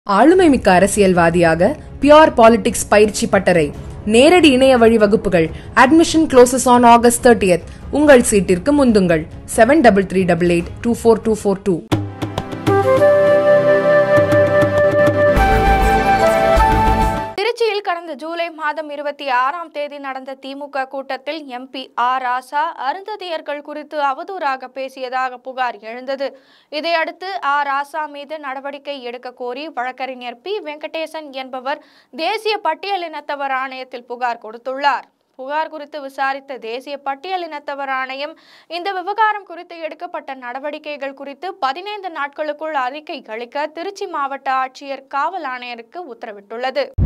ஆளுமை மிக்க அரசியல்வாதியாக பியோர் பாலிடிக்ஸ் பயிற்சி பட்டறை நேரடி இணைய வழி வகுப்புகள் admission closes on August thirtieth உங்கள் சீட்டிற்கு முந்துங்கள் seven double three double eight two four two four two திருச்சியில் கடந்த ஜூலை மாதம் இருபத்தி ஆறாம் தேதி நடந்த திமுக கூட்டத்தில் எம்பி ஆர் ராசா அருந்ததியர்கள் குறித்து அவதூறாக பேசியதாக புகார் எழுந்தது இதையடுத்து ஆர் ராசா மீது நடவடிக்கை எடுக்க கோரி வழக்கறிஞர் பி வெங்கடேசன் என்பவர் தேசிய பட்டியலினத்தவர் ஆணையத்தில் புகார் கொடுத்துள்ளார் புகார் குறித்து விசாரித்த தேசிய பட்டியலினத்தவர் ஆணையம் இந்த விவகாரம் குறித்து எடுக்கப்பட்ட நடவடிக்கைகள் குறித்து பதினைந்து நாட்களுக்குள் அறிக்கை அளிக்க திருச்சி மாவட்ட ஆட்சியர் காவல் ஆணையருக்கு உத்தரவிட்டுள்ளது